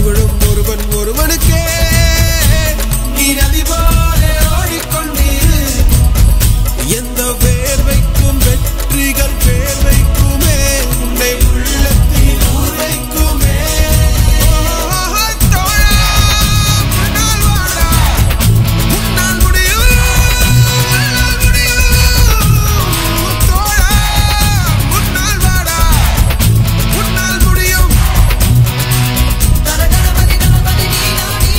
புகழும் ஒருவன் ஒருவனுக்கே நீ நதி போல ஓடிக்கொண்டீரு எந்த வேர்வைக்கும் வெற்றிகள் வேர்வைக்குமே உன்னை உள்ளத்தில் உரைக்குமே ஓ, தோழா, முன்னால் வாடா. உன்னால் முடியும் உன்னால் முடியும் தோழா முன்னால் வாடா உன்னால் முடியும் தர கணபதி கணபதி நீ நாடி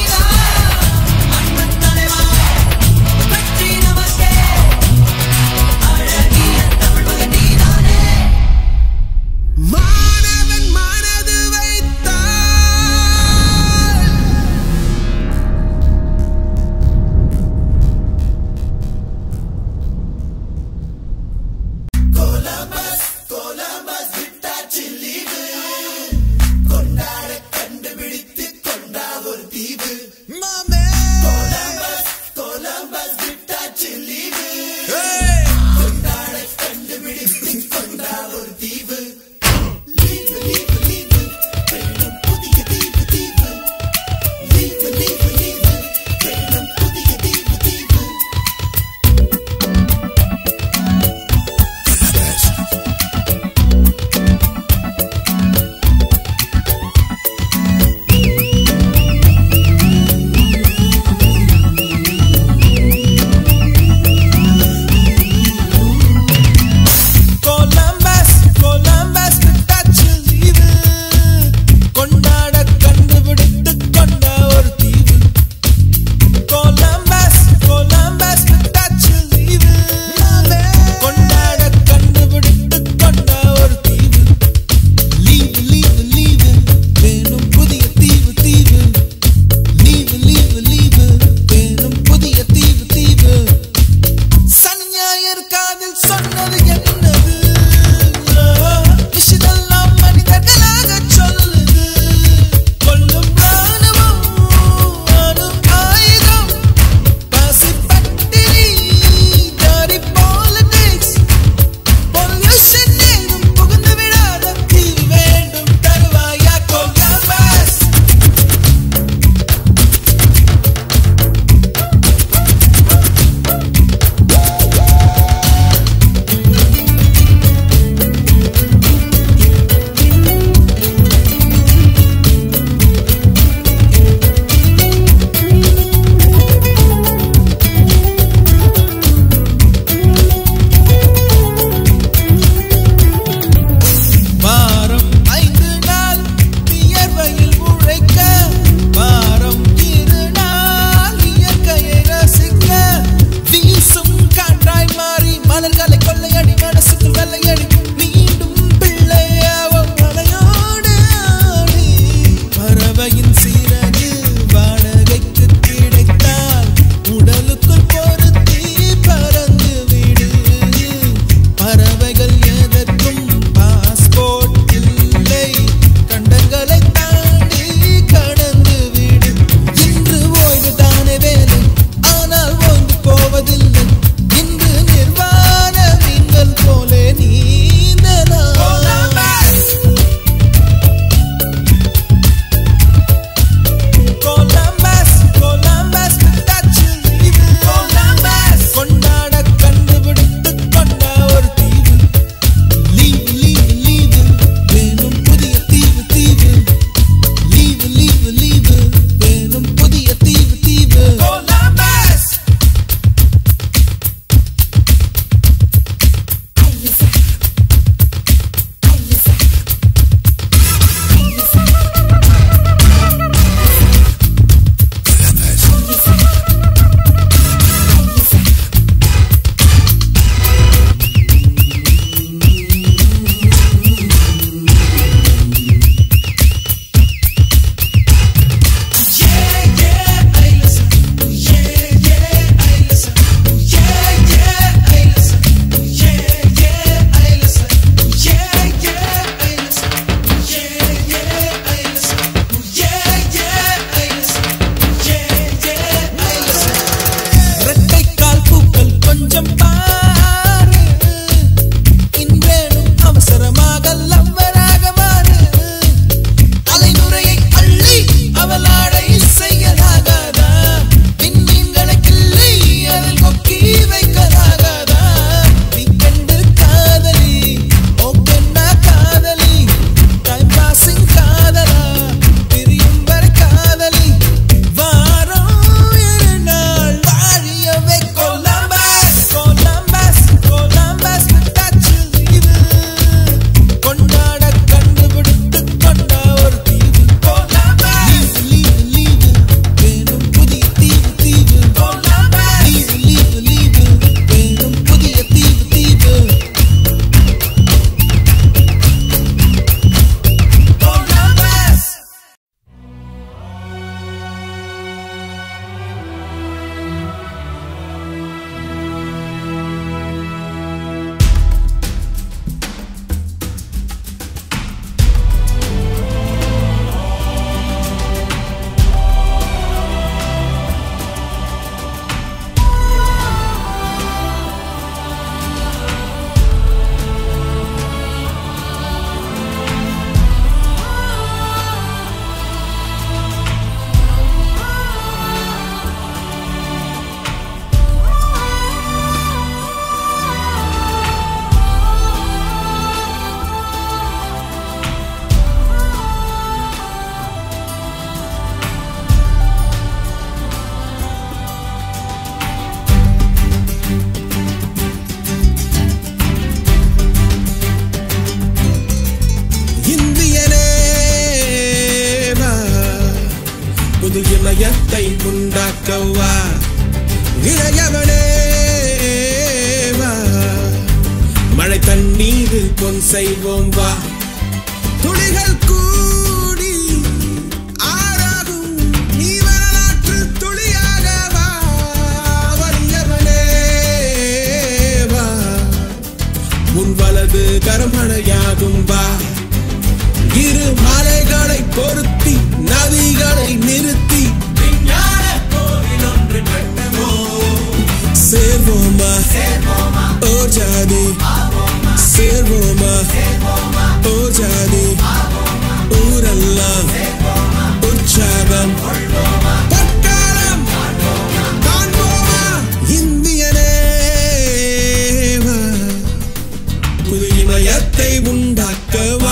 செய்வோம் வா துளிகள் கூடி ஆறாகும் நீ வரலாற்று துளியாக வா வலியவனே வா உன் வலது கரமணையாகும் வா இரு மலைகளை பொருத்தி நதிகளை நிறுத்தி விஞ்ஞான கோவில் ஒன்று கட்டுவோம் சேர்வோமா ஓ ஜாதி சேர்வோமா ஓ ஜாதி ஊரெல்லாம் உற்சாகம் பொற்காலம் காண்போமா இந்தியனே வா. புது இமயத்தை உண்டாக்கவா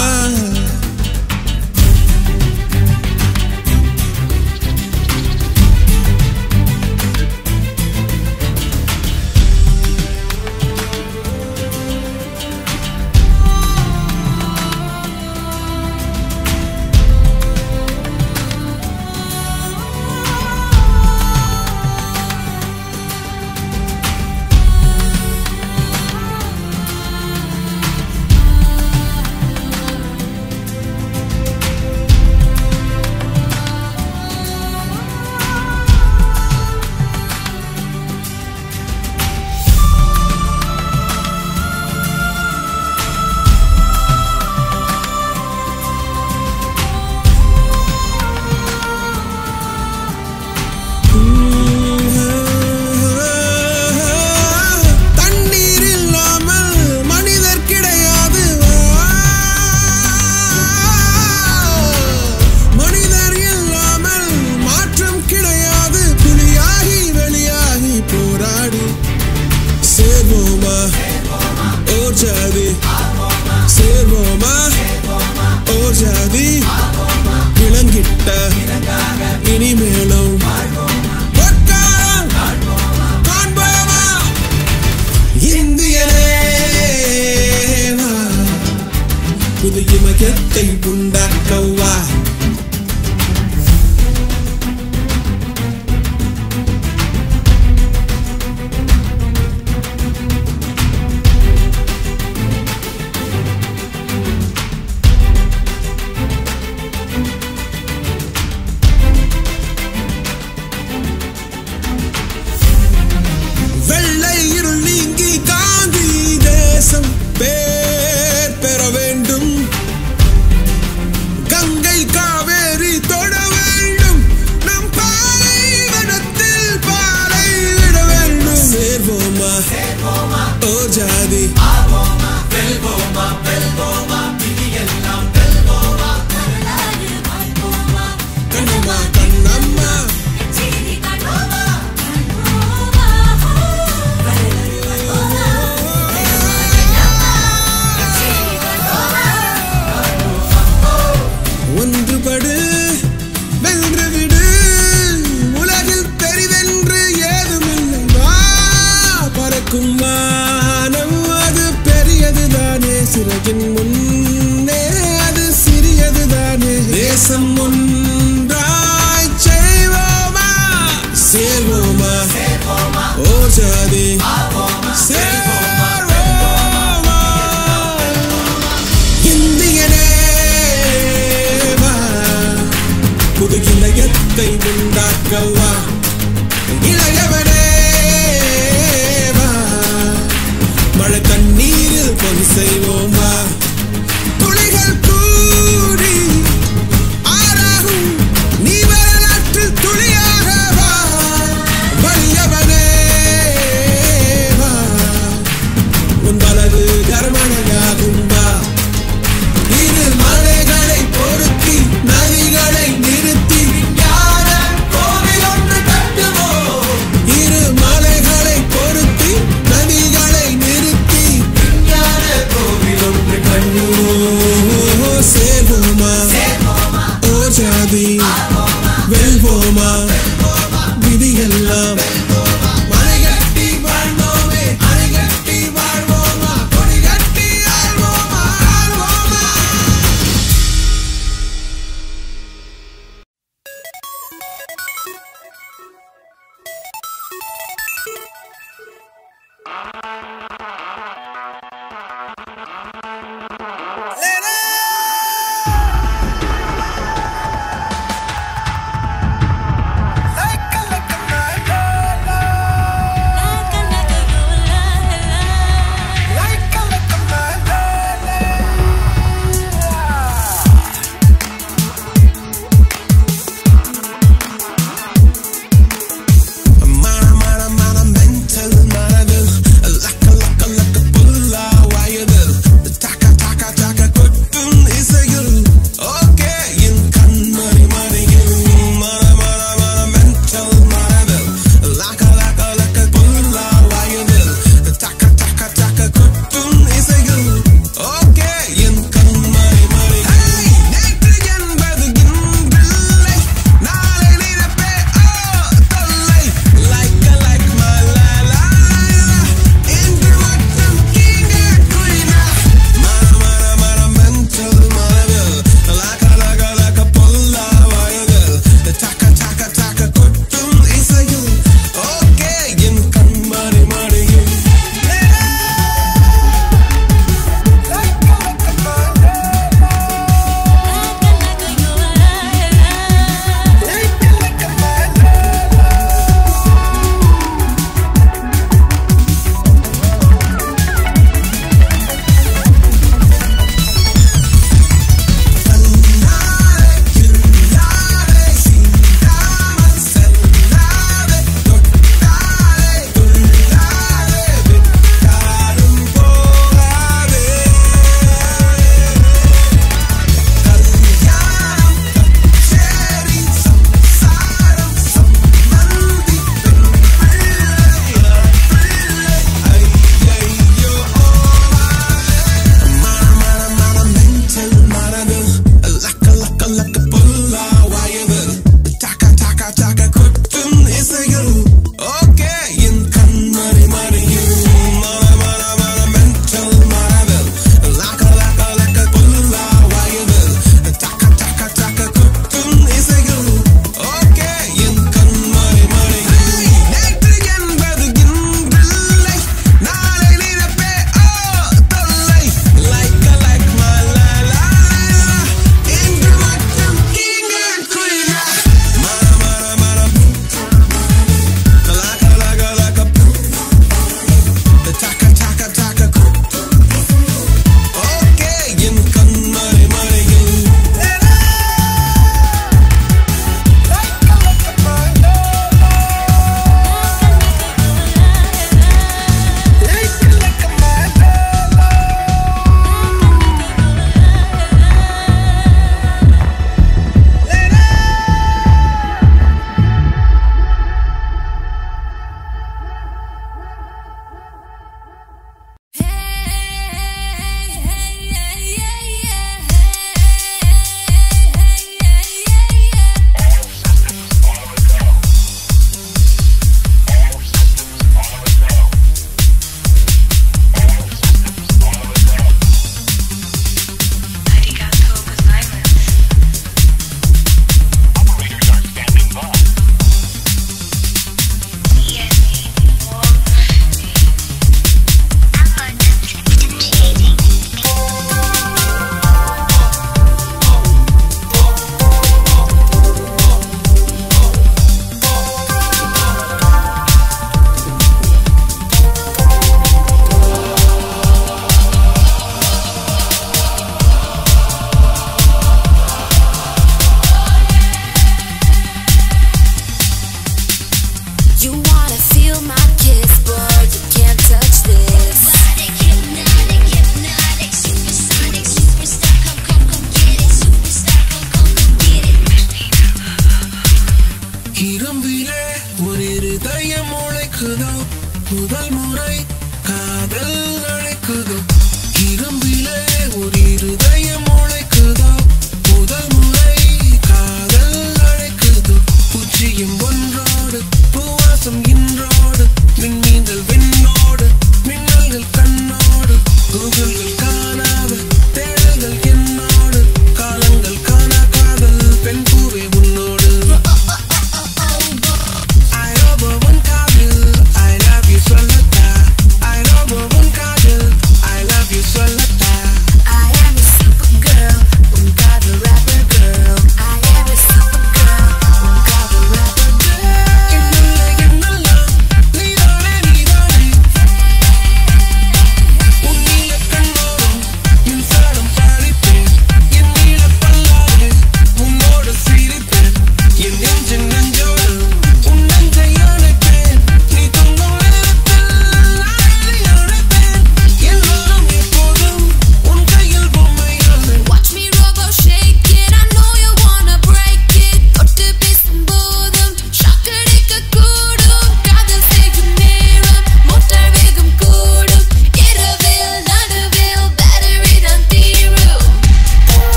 தண்ணீர் இல்லாமல் மனிதர் கிடையாது மனிதர் இல்லாமல் மாற்றம் கிடையாது புலியாகி வெளியாகி போராடி சேர்வோமா ஓர் ஜாதி சேர்வோமா ஓர் ஜாதி விளங்கிட்ட இனிமேலும் பொற்காலம் காண்போமா இந்தியனே வா. புது இமயத்தை உண்டாக்கவா வெள்ளை இருள் நீங்கி காந்தி தேசம் பேர் பெற வேண்டும் கங்கை காவேரி தொட வேண்டும் நம் பாலைவனத்தில் பாலை விட வேண்டும் சேர்வோமா ஓ ஜாதி வெல்வோமா வெல்வோமா விதியெல்லாம் வெல்வோமா வரலாறு வாழ்வோமா கண்ணம்மா கண்ணம்மா செய்தி காண்போமா காண்போமா வரலாறு வாழ்வோமா செய்தி காண்போமா ஒன்றுபடு வென்று விடு உலகில் தெரிவென்று ஏதுமில்லை வா பறக்கும் வானம் அது பெரியதுதானே சிறகின் முன்னே அது சிறியதுதானே தேசம் ஒன்றாய் செய்வோமா சேர்வோமா ஓ ஜாதி சேர்வோமா இந்தியனே வா. புது இளையத்தை உண்டாக்கவா இளையவனே வா. மழை தண்ணீரில் பொன் செய்வோமா துளிகள் கூடி ஆறாகும் நீ வரலாற்று துளியாக வா வலியவனே வா உன் வலது கரமணையாகும் வா இரு மலைகளை பொருத்தி நதிகளை நிறுத்தி விஞ்ஞான கோவில் ஒன்று கட்டுவோம் இரு மலைகளை பொருத்தி நதிகளை நிறுத்தி விஞ்ஞான கோவில் ஒன்று கட்டுவோம் ஓ, சேர்வோமா ஓ ஜாதி வெல்வோமா விதியெல்லாம் மலைகட்டி வாழ்வோமே அணைகட்டி வாழ்வோமா கொடிகட்டி ஆழ்வோமா ஆழ்வோமா வரலாறு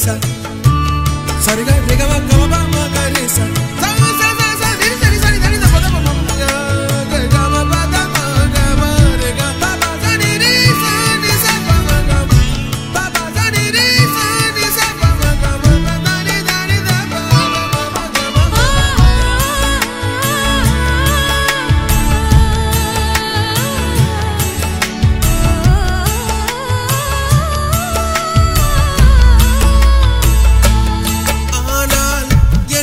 sa Sari ga re ga ma ga ma ba ma ga re sa Sa ma sa sa sa ni sa ni sa ni sa ni sa pa da pa ma ma ga ga ga ma ba da ma ga ma re ga ba ba sa ni ni sa ni sa pa ma ga ma ba ba sa ni ni sa ni sa pa ma ga ma ba da ni da ni da pa ma ma ma ga ma ma ஆனால்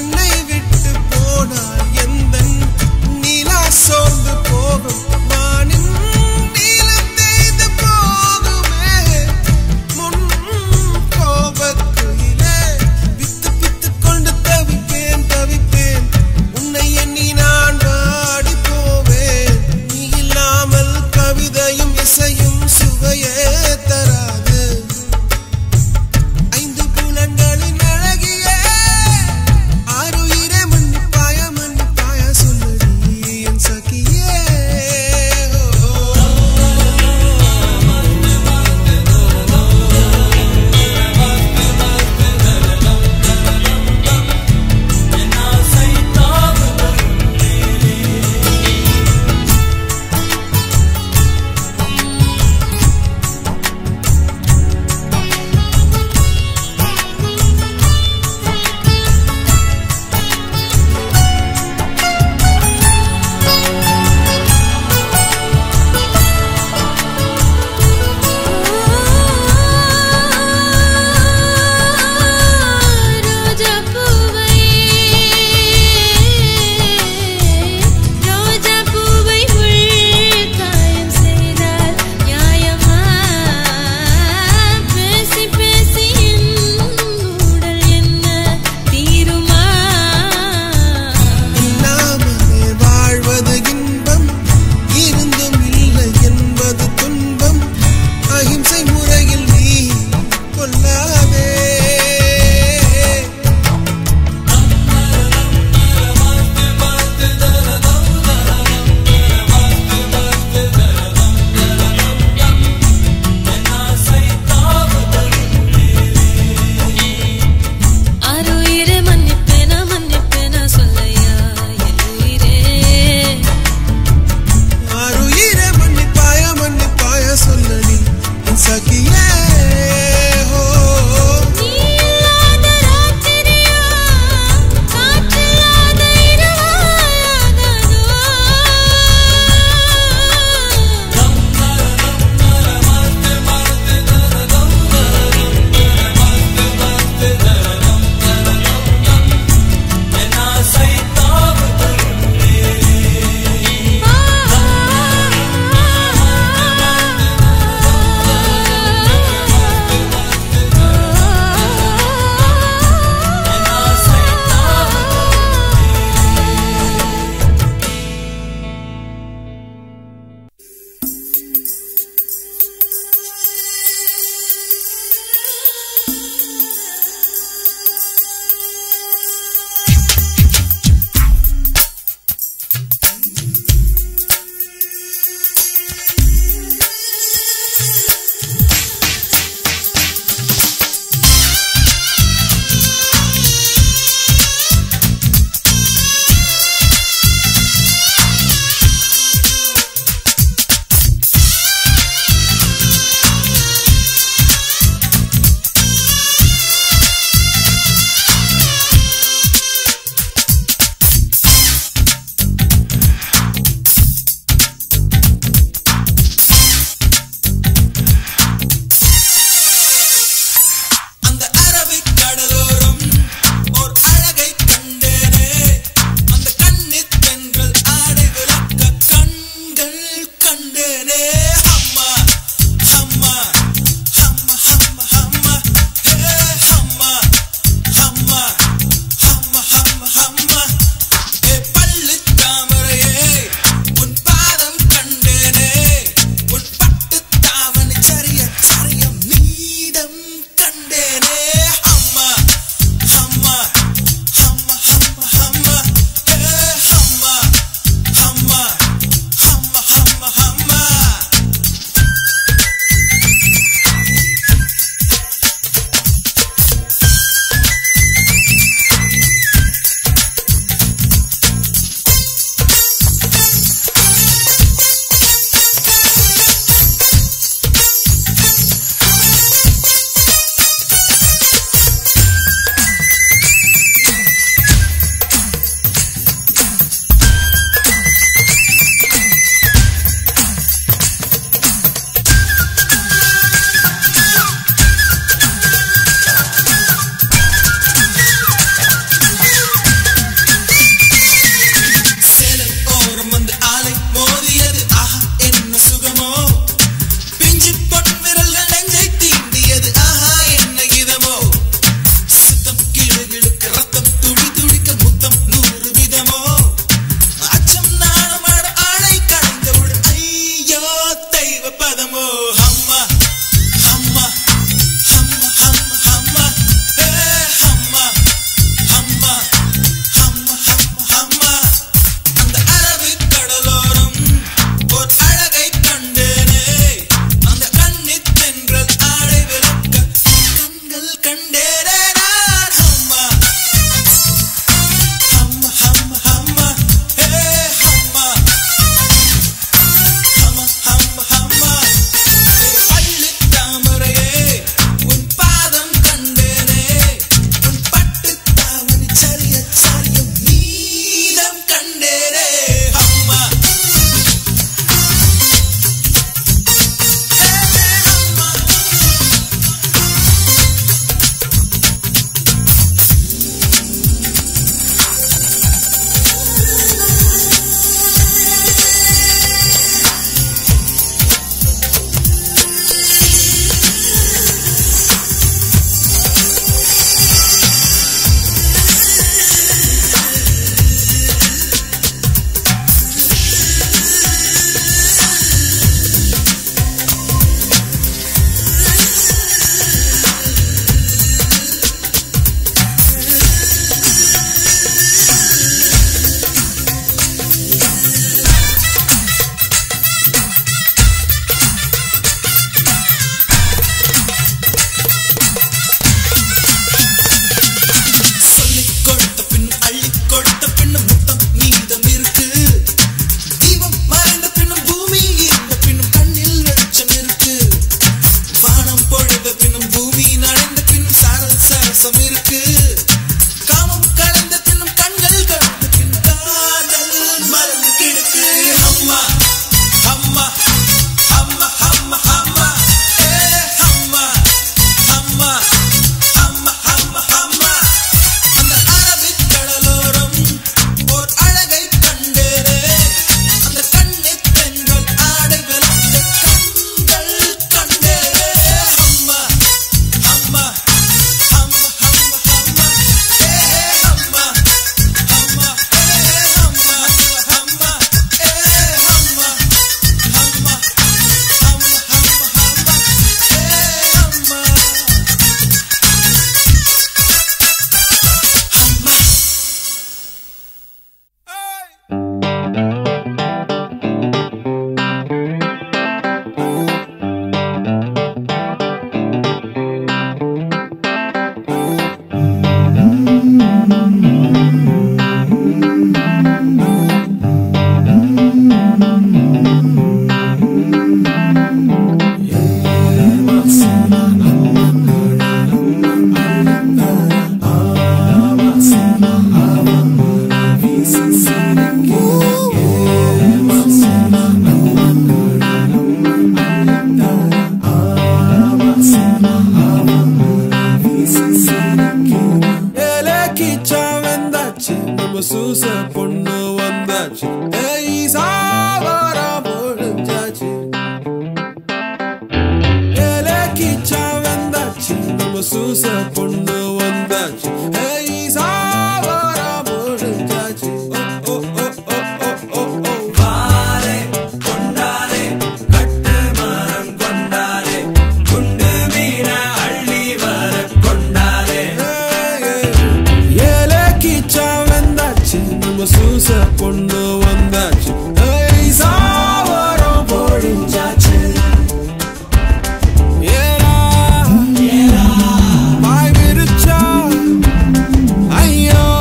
தேசம் இருக்கு காமம் கலந்த தின்னும் கண்கள் கண்ணுக்கின் காதல் மறந்து கிடக்கு அம்மா அம்மா அம்மா அம்மா அம்மா ஏ அம்மா அம்மா அம்மா அம்மா அம்மா அந்த அரபிக் கடலோரம் ஓர் அழகை கண்டேனே அந்த கண்ணித் பெண்கள் ஆடைகள் அந்த கண்கள் கண்டேனே அம்மா அம்மா அம்மா அம்மா அம்மா ஏ அம்மா அம்மா ஏ அம்மா அம்மா ஏ அம்மா அம்மா அம்மா அம்மா அம்மா ஏ அம்மா ஏலேக்கிச்சா வந்தாச்சு நம்ம சூச பொண்ணு வந்தாச்சு ஏய் சாவாரம் பொழிஞ்சாச்சு ஏலேக்கிச்சா வந்தாச்சு நம்ம சூச பொண்ணு வந்தாச்சு ஏய் சாவாரம் பொழிஞ்சாச்சு ஓ ஓ ஓ ஓ ஓ ஓ ஓ வாரே கொண்டாரே கட்டு மரம் கொண்டாரே குண்டு மீன அள்ளி வர கொண்டாரே ஏலேக்கிச்சா வந்தாச்சு நம்ம சூச பொண்ணு வந்தாச்சு ஏய் சாவாரம் பொழிஞ்சாச்சு ஏலா வாய் விரிச்சா ஐயோ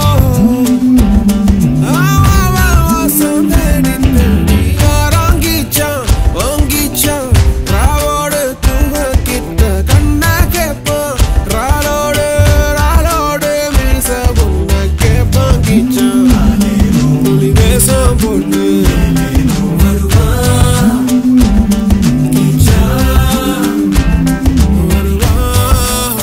ஆவா வாசம் தேடி தேடி யாராங்கிச்சான் வாங்கிச்சான் ராவோடு தூங்க கிட்ட கண்ணா கேப்பான் ராலோடு ராலோடு மீச பொண்ண கேப்பான் கிச்சான் புலி வேஷம் போட்டு வருவான் கிச்சான் வருவான்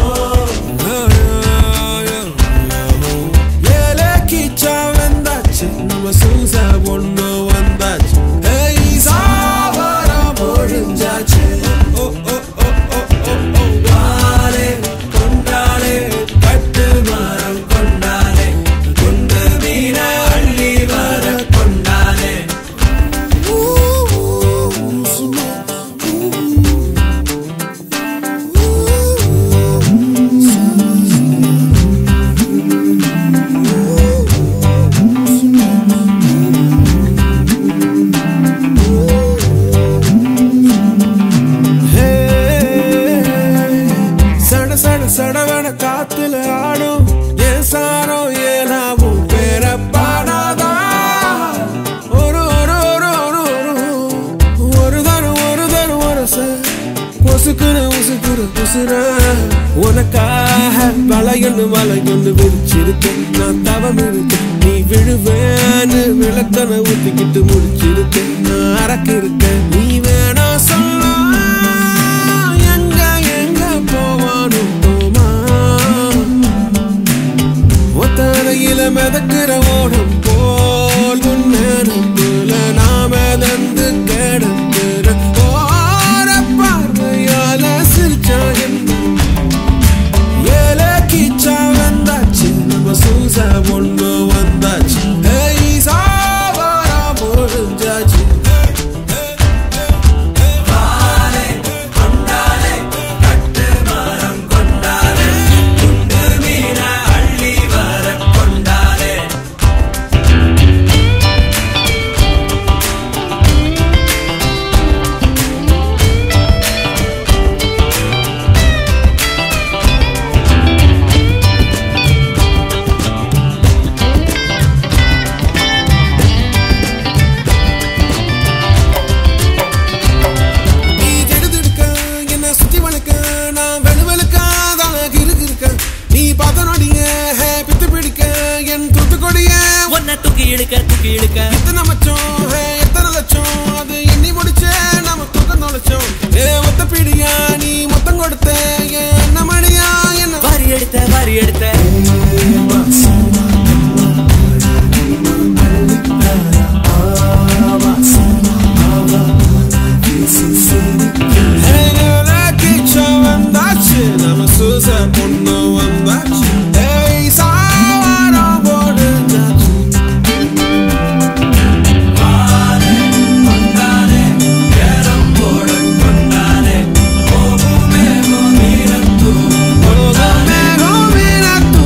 ஏலேக்கிச்சா வந்தாச்சு நம்ம சூச பொண்ணு வந்தாச்சு ஏய் சாவரம் பொழிஞ்சாச்சு ஓ ஓ ஓ ஓ ஓ ஓ வாரே கொண்டாரே கட்டு மரம் கொண்டாரே குண்டு மீன அள்ளி வர கொண்டாரே சட சட சடவன காத்துல ஆடும் ஏன் சாரோ ஏனாவும் பேர பாடாதா ஒரு ஒரு ஒரு ஒரு ஒரு ஒரு தரம் ஒரு தரம் ஒரு பொசுக்குன்னு உசுக்குற உசுர உனக்காக வளையொன்று வளையொன்று விரிச்சிருக்கேன் நான் தவம் இருக்கேன் நீ விழுவேன்னு விளக்கனை ஊத்திக்கிட்டு முடிச்சிருக்கேன் நான் அரக்கு இருக்கேன் நீ வேணா சொல்ல எங்க எங்க போவானும் போமா ஒத்தரையில மிதக்கிற ஓடம் போல் முன்னெடுப்புல நாம தந்து கிடக்குற ஓர பார்வையால சிரிச்சா என்ன ஏலேக்கிச்சா வந்தாச்சு நம்ம சூச பொண்ணு வந்தாச்சு ஏய் சாவாரா பொழிஞ்சாச்சு ஏய், ஏய், ஏய், இழுக்க எத்தனை மச்சம் ஹே, எத்தனை லட்சம் அது எண்ணி முடிச்சே நம்ம தூக்கம் தொலைச்சோம் ஏ ஒத்த பீடியா நீ மொத்தம் கொடுத்த ஏன் என்ன மணியா என்ன வாரி எடுத்த வாரி எடுத்த ஏய், கிச்சா வந்தாச்சு நம்ம சூச பொண்ணு வந்தாச்சு ஏய் சாவாரம் போடுஞ்சாச்சு போகமே கோமினத்து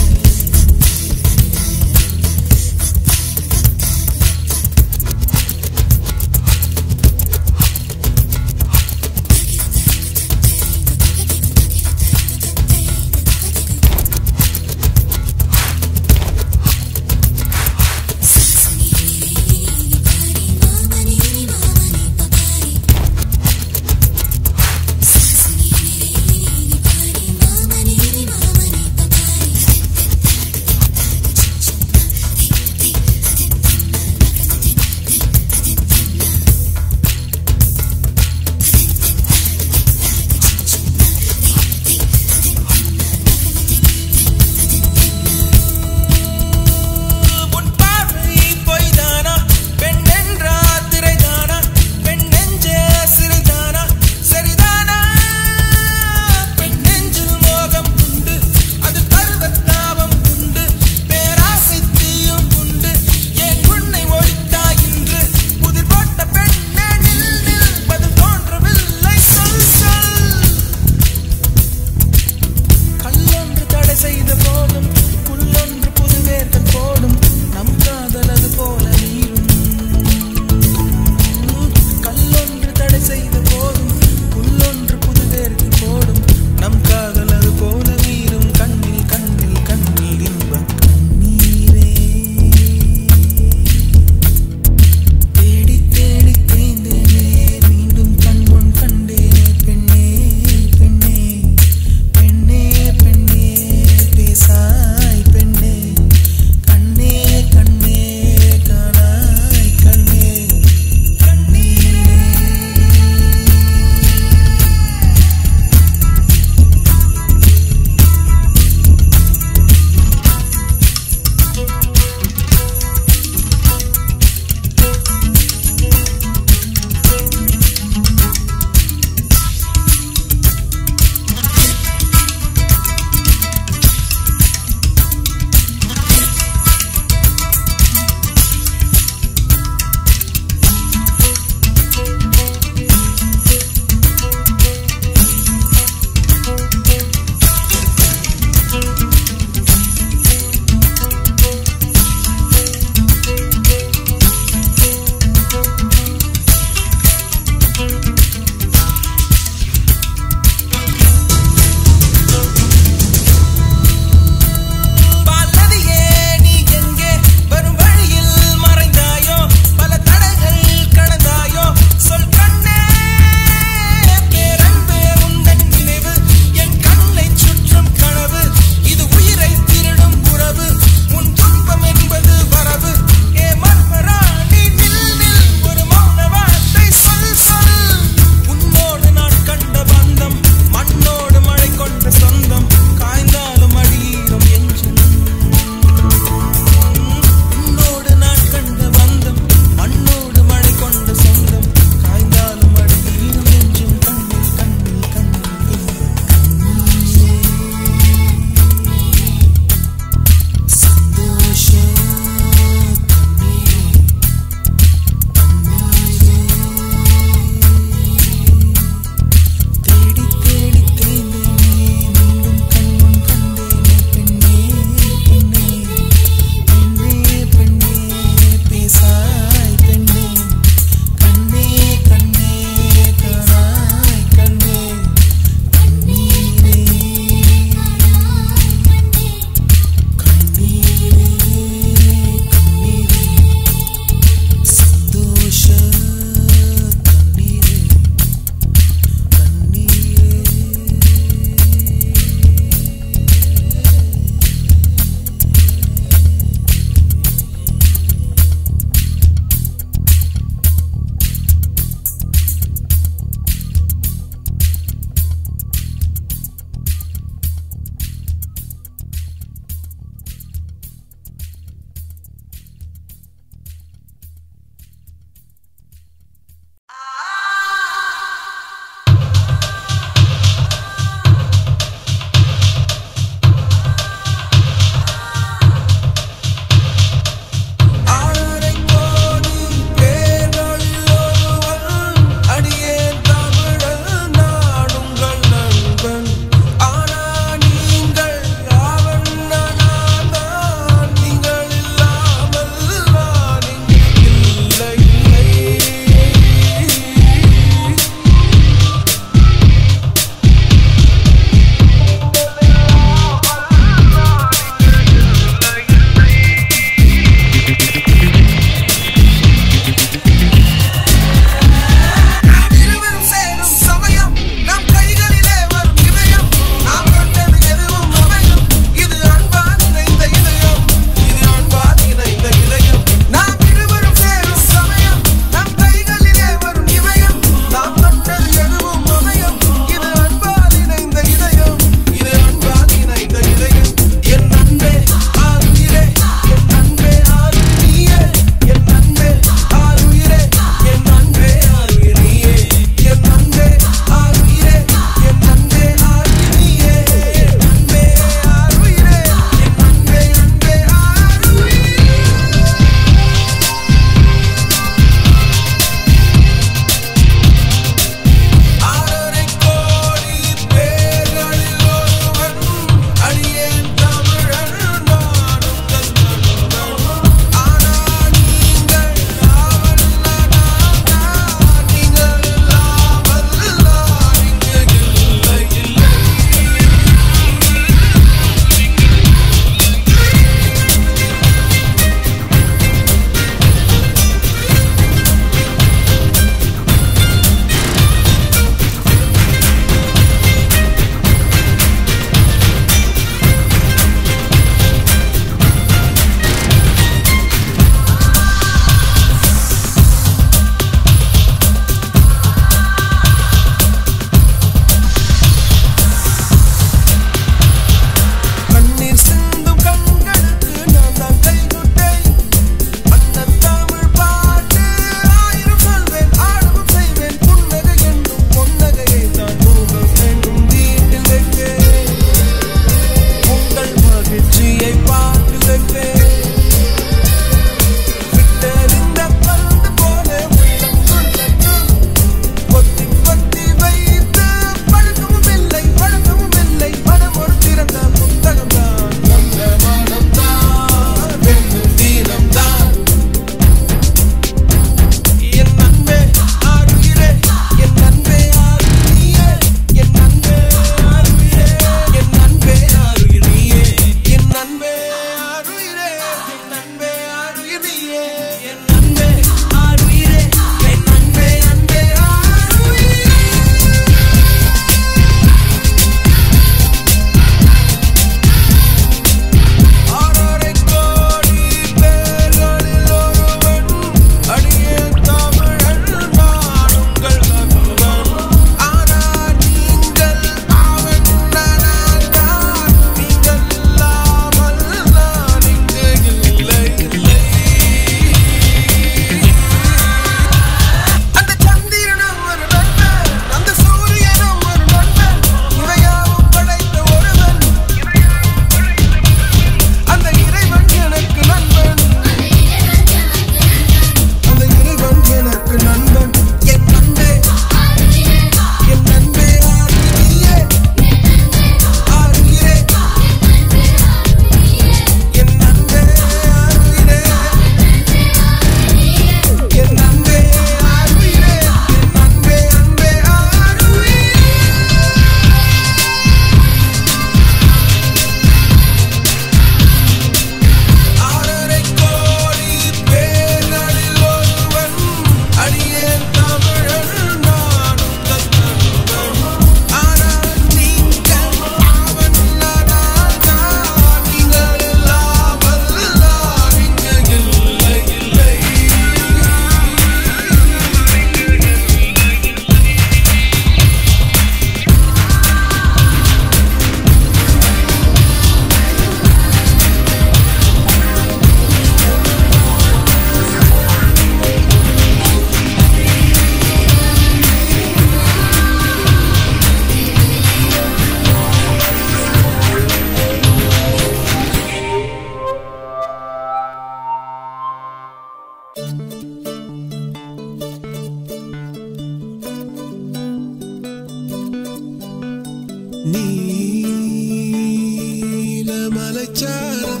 நீலமலைச்சாரம்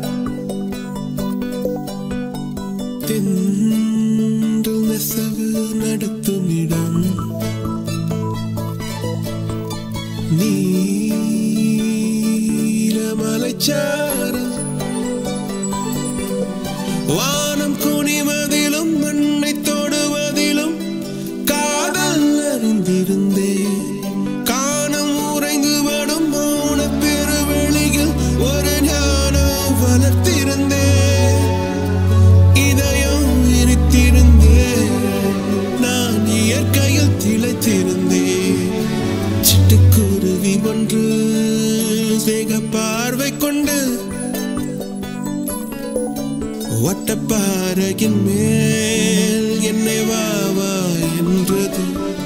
தென்றல் நெசவு நடத்தும் இடம் நீலமலைச்சாரம் வானம் குனிவதிலும் மண்ணை தொடுவதிலும் காதல் அறிந்திருந்தேன் காணம் உறைந்து வடும் மௌன பெருவெளியில் ஒரு ஞானம் வளர்த்திருந்தேன் இதயம் விரித்திருந்தேன் நான் இயற்கையில் திளைத்திருந்தேன் சிட்டுக்குருவி ஒன்று சேக பார்வை கொண்டு வட்டப்பாறையின் மேல் என்னை வா வா என்றது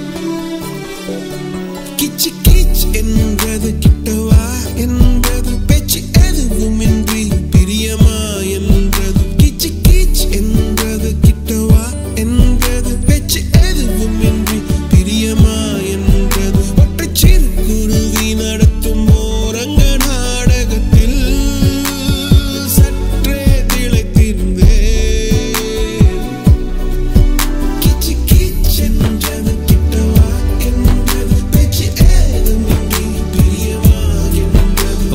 கிச்சு கிச் என்றது கிட்டவா என்றது பேச்சு எதுவுமின்றி பிரியமா என்றது கிச்சு கிச் என்றது கிட்டவா என்றது பேச்சு எதுவுமின்றி பிரியமா என்றது ஒற்றை சிறு குருவி நடத்தும் ஓரங்க நாடகத்தில் சற்றே திளைத்திருந்தேன் கிச்சு கிச் என்றது கிட்டவா என்றது பேச்சு ஏதுமின்றி பிரியமா என்றது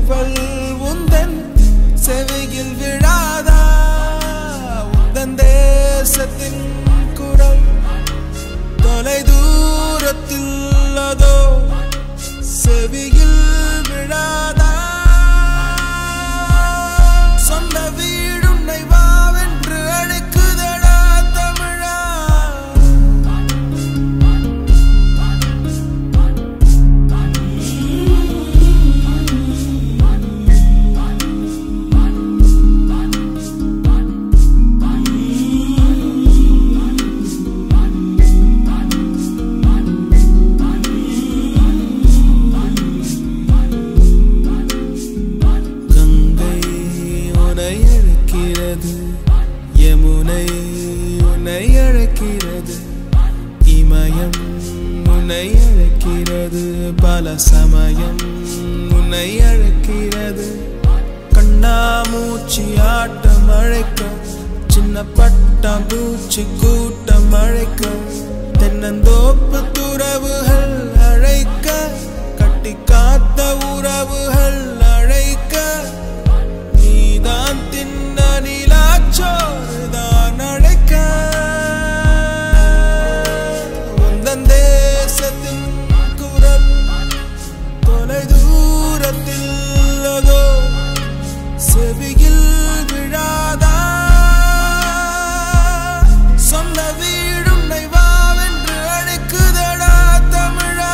கூவல் உந்தன் செவியில் விழாதா உந்தன் தேசத்தின் குரல் தொலை தூரத்தில் அதோ செவியில் விழாதா சொந்த வீடுன்னை வாவென்று அழைக்குதடா தமிழா கங்கை உன்னை அழைக்கிறது யமுனை உன்னை அழைக்கிறது இமயம் உன்னை அழைக்கிறது பல சமயம் உன்னை அழைக்கிறது கண்ணாமூச்சி ஆட்டம் அழைக்க சின்ன பட்டாம்பூச்சி கூட்டம் அழைக்க தென்னந்தோப்பு துறவுகள் அழைக்க கட்டி காத்த உறவுகள் அழைக்க நீதான் தின்ன நிலாச்சோறுதான் அழைக்க உந்தன் தேசத்தின் குரல் தொலை தூரத்தில் அதோ செவியில் விழாதா சொந்த வீடுன்னை வாவென்று அழைக்குதடா தமிழா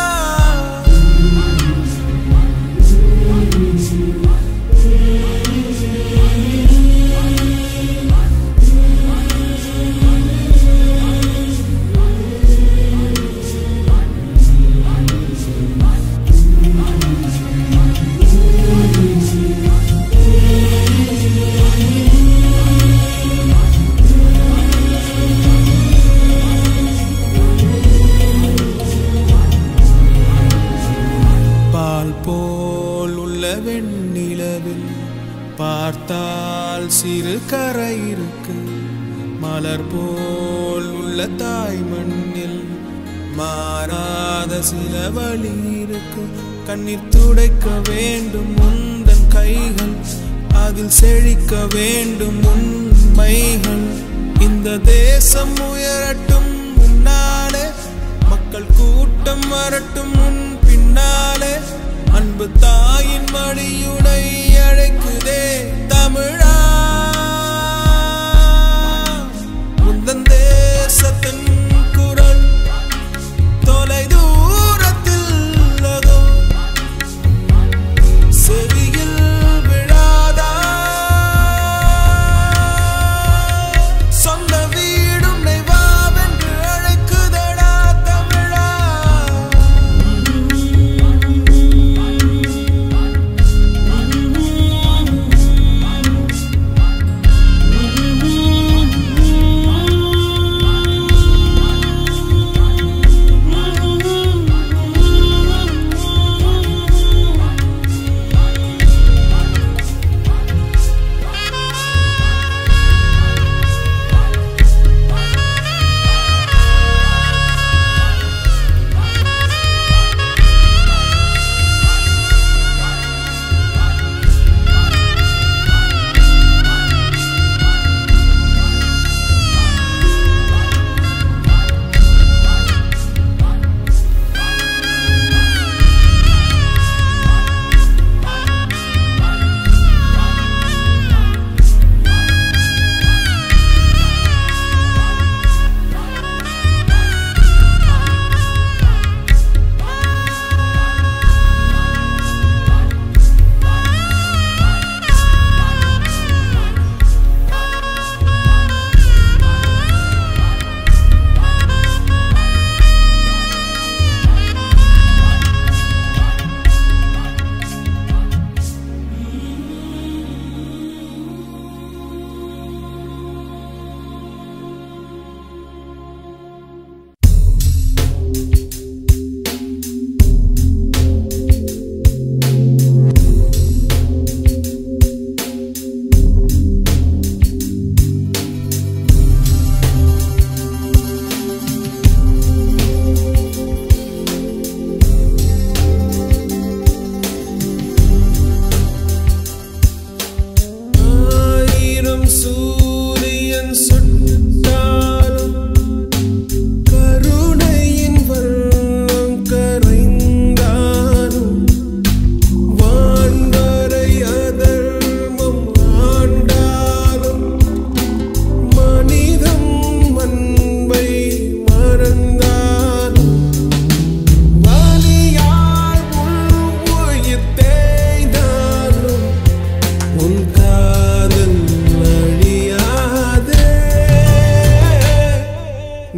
பால் போல் உள்ள வெண்ணிலவில் பார்த்தால் சிறு கரை இருக்கு மலர் போல் உள்ள தாய் மண்ணில் மாறாத சில வழி இருக்கு கண்ணீர் துடைக்க வேண்டும் உந்தன் கைகள் அதில் செழிக்க வேண்டும் உண்மைகள் இந்த தேசம் உயரட்டும் முன்னாலே மக்கள் கூட்டம் வரட்டும் உன் பின்னாலே அன்பு தாயின் மடியுடை அழைக்குதே தமிழா உந்தன் தேசத்தின் குரல் தொலை தூரத்தில் அதோ செவியில் விழாதா சொந்த வீடுன்னை வாவென்று அழைக்குதடா தமிழா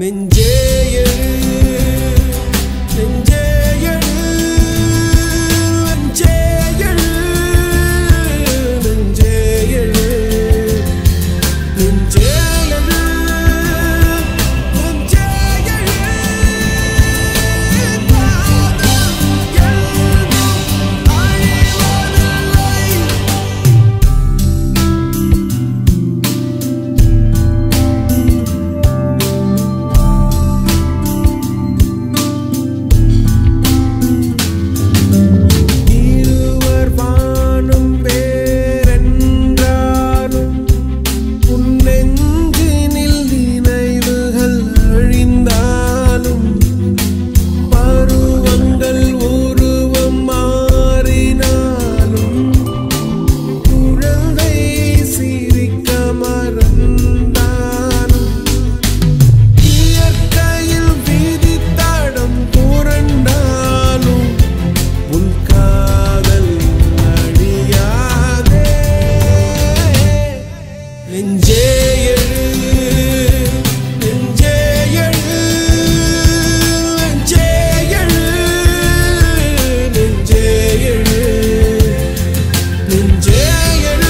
நெஞ்சே எழு நெஞ்சே எழு நெஞ்சே எழு நெஞ்சே எழு நெஞ்சே எழு நெஞ்சே எழு காதல் எழுதும் அழிவதில்லை இருவர் வானும் வேறென்றாலும் உன் நெஞ்சினில் நினைவுகள் அழிந்தாலும் பருவங்கள் உருவம் மாறினாலும் குழந்தை சிரிக்க மறந்தாலும் இயற்கையில் விதித்தடம் புரண்டாலும் உன் காதல் அழியாதே நெஞ்சே எழு நெஞ்சே எழு நெஞ்சே எழு நெஞ்சே எழு நெஞ்சே எழு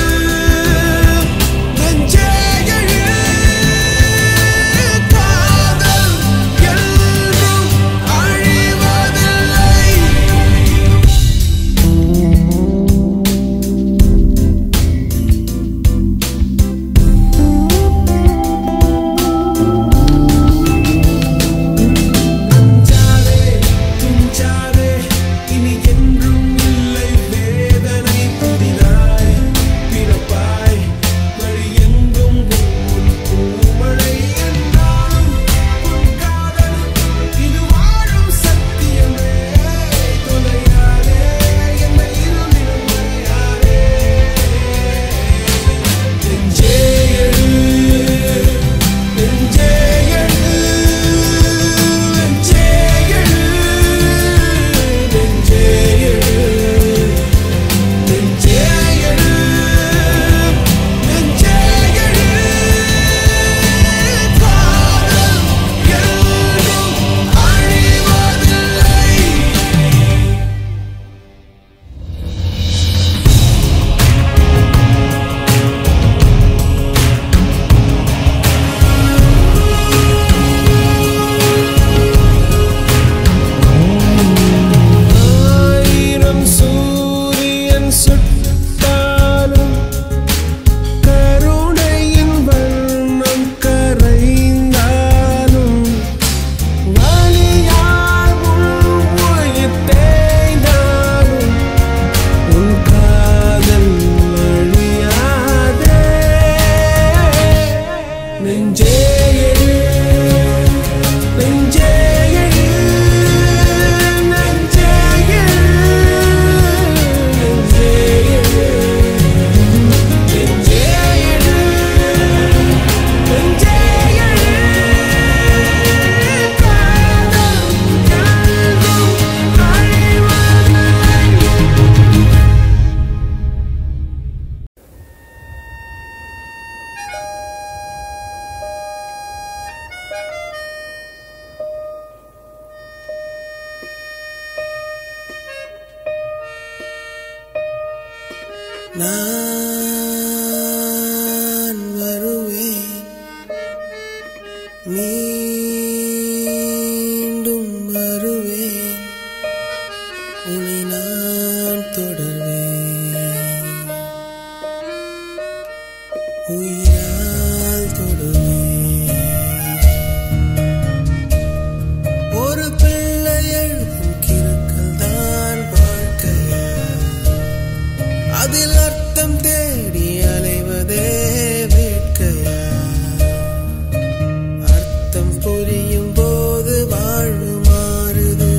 நெஞ்சே எழு காதல் என்றும் அழிவதில்லை அஞ்சாதே துஞ்சாதே இனி என்றும் இல்லை வேதனை புதிதாய் பிறப்பாய் வழி எங்கும் உன் பூமழை என்றாலும் உன் காதல் இது வாழும் சத்தியமே தொலையாதே என்னை இருளிலும் மறையாதே நெஞ்சே எழு நெஞ்சே எழு நெஞ்சே எழு நெஞ்சே எழு நெஞ்சே எழு நெஞ்சே எழு காதல் என்றும் அழிவதில்லை ஆயிரம் சூரியன் சுட்டாலும் கருணையின் வண்ணம் கரைந்தாலும் வலியால் உன் உயிர் தேய்ந்தாலும் உன் காதல் அழியாதே நெஞ்சே எழு நெஞ்சே எழு நெஞ்சே எழு நெஞ்சே எழு நெஞ்சே எழு நெஞ்சே எழு காதல் என்றும் அழிவதில்லை நான் வருவேன் மீண்டும் வருவேன் உன்னை நான் தொடர்வேன் உயிரால் தொடுவேன் ஒரு பிள்ளை எழுதும் கிறுக்கல் தான் வாழ்க்கையா அதில் அர்த்தம் தேடி அலைவதே வேட்கையா அர்த்தம் புரியும் போது வாழ்வு மாறுது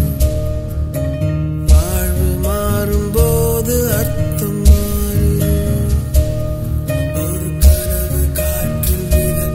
வாழ்வு மாறும் போது அர்த்தம் மாறுது ஒரு கனவு காற்றில் மிதக்கும்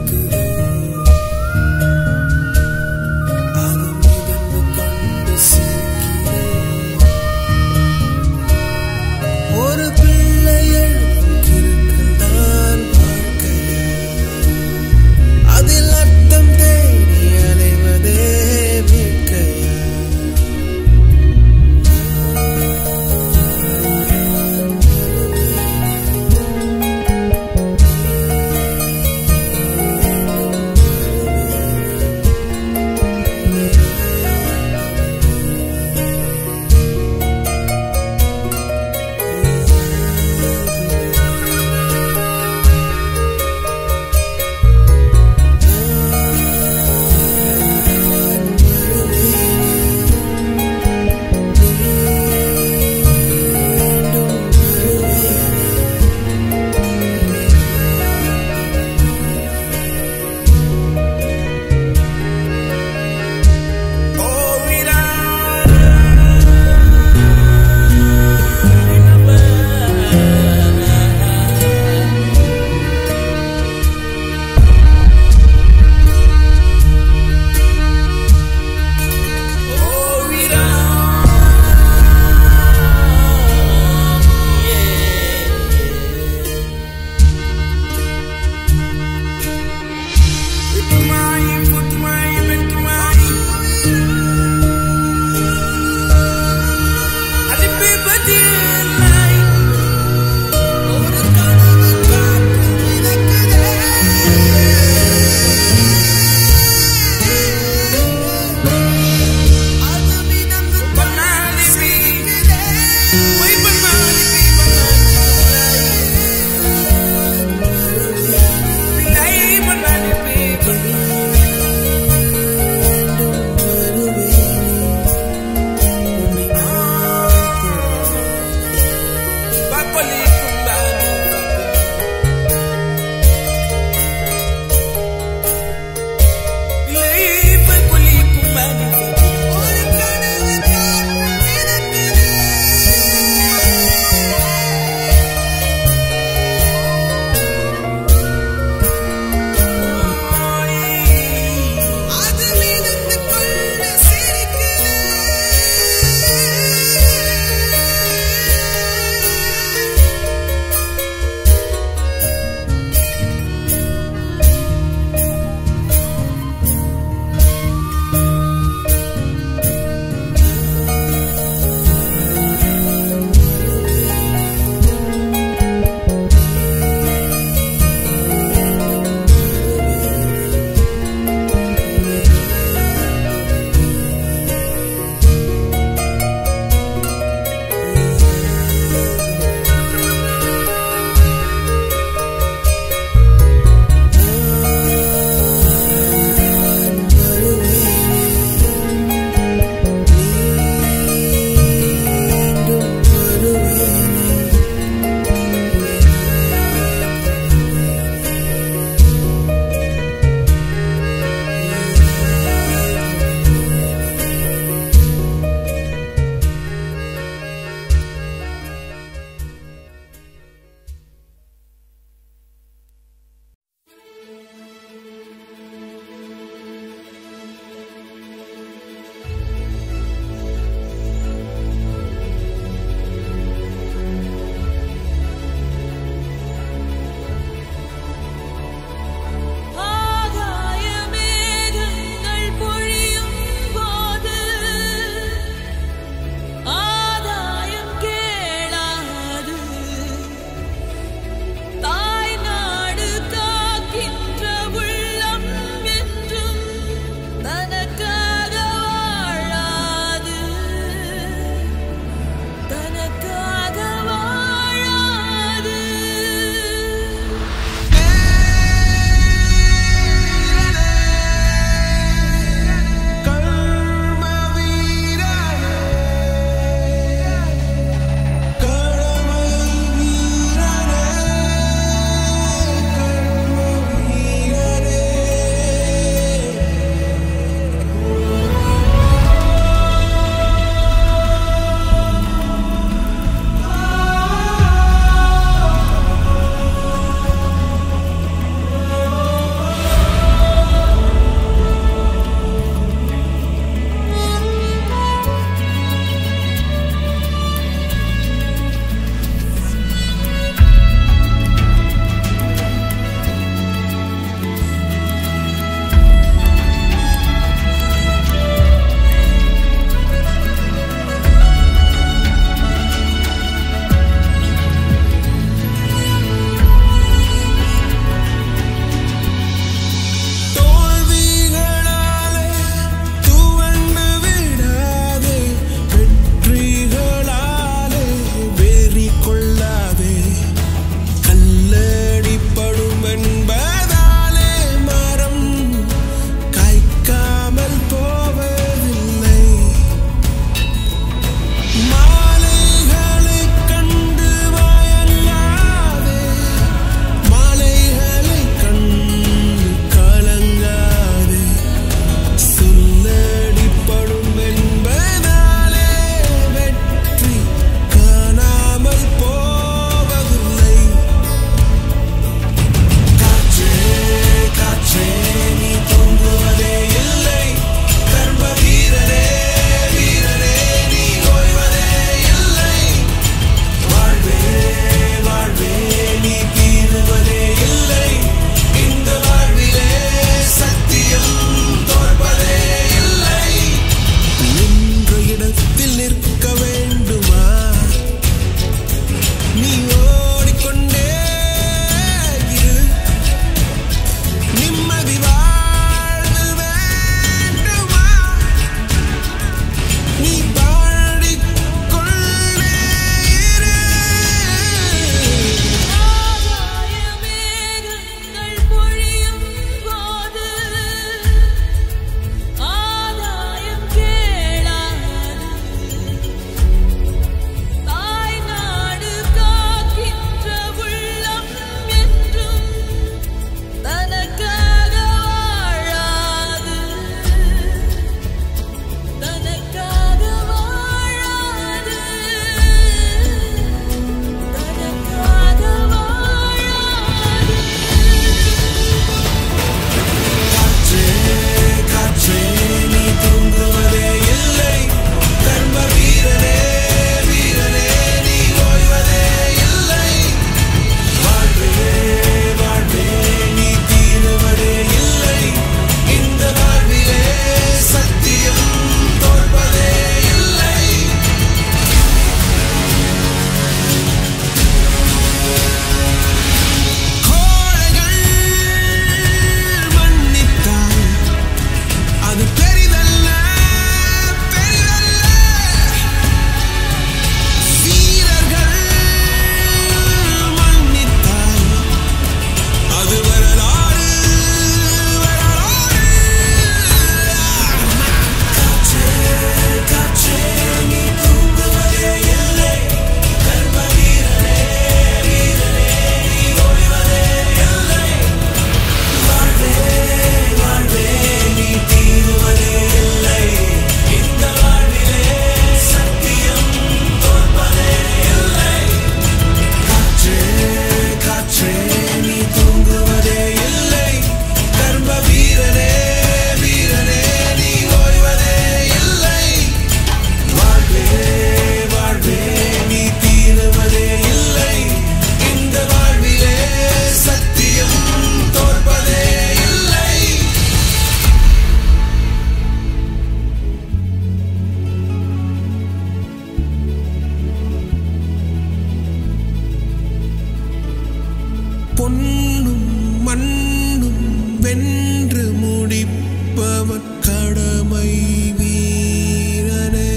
வென்று முடிப்பவன் கடமை வீரனே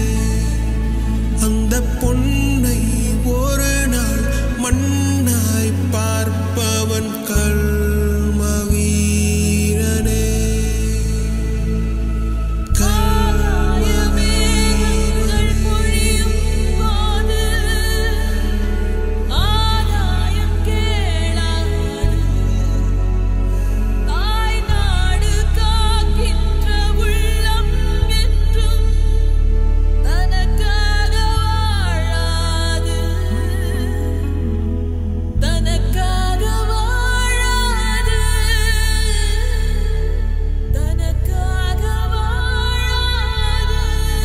அந்த பொன்னை ஒரு நாள் மண்ணாய் பார்ப்பவன் கல்ம வீரனே ஆகாயமேகங்கள் பொழியும் போது ஆதாயம் கேளாது தாய் நாடு காக்கின்ற உள்ளம் என்றும் தனக்காக வாழாது தனக்காக வாழாது தனக்காக வாழாது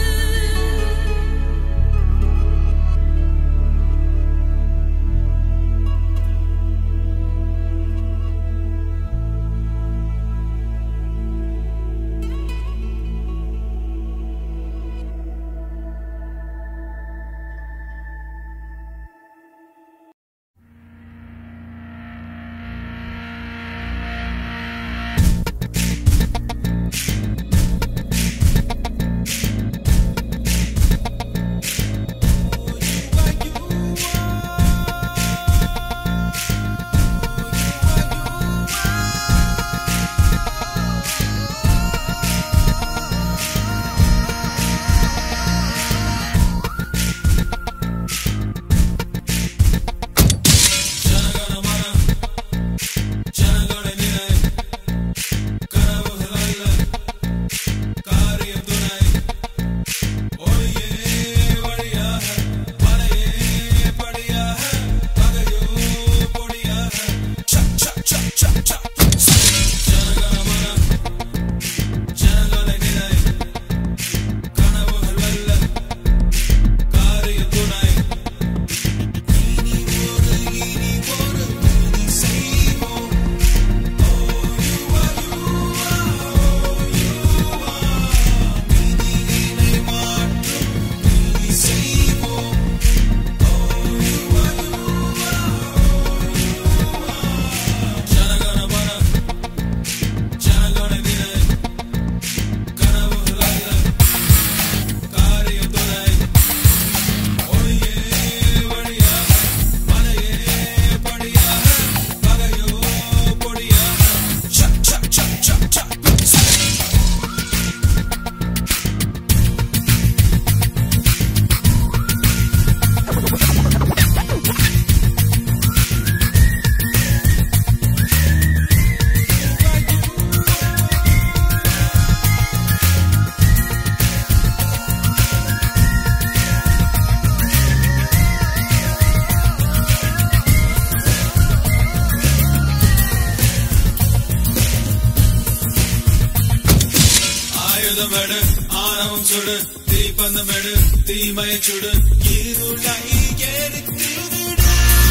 ஆயுதமெடு ஆணவம் சுடு தீப்பந்தமெடு தீமையை சுடு இருளை எரித்து விடு.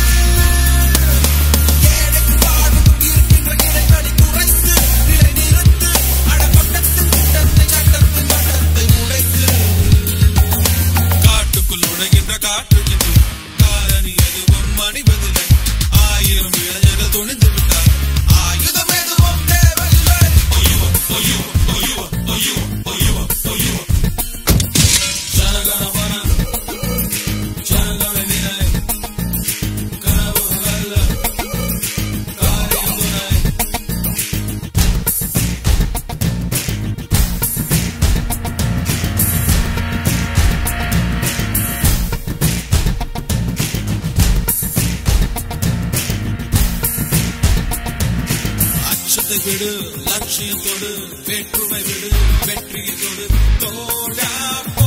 ஏழைக்கு வாழும் இருக்கின்ற கிடைக்கடி குறைத்து, நிலை நிறுத்து, அடப்பட்டத்தின் கூட்டத்தை, சட்டத்தின் வட்டத்தை உடைத்து. காட்டுக்குள் நுழைகின்ற காற்றுக்கு காரணி எதுவும் மணிவதில்லை ஆயிரம் இளைஞர்கள் துணிந்து விட்டார் ஆயுதம் எதுவும் தேவையில்லை ஒய்யோ ஒய்யோ ஒய்யோ ஒய்யோ ஒய்யோ ஒய்யோ ஜனகணமன ஜனகண நிலை கனவுகள் அல்ல காரியம் துணை அச்சத்தை விடு லட்சியம் தொடு வேற்றுமை விடு வெற்றியை தொடு தோழா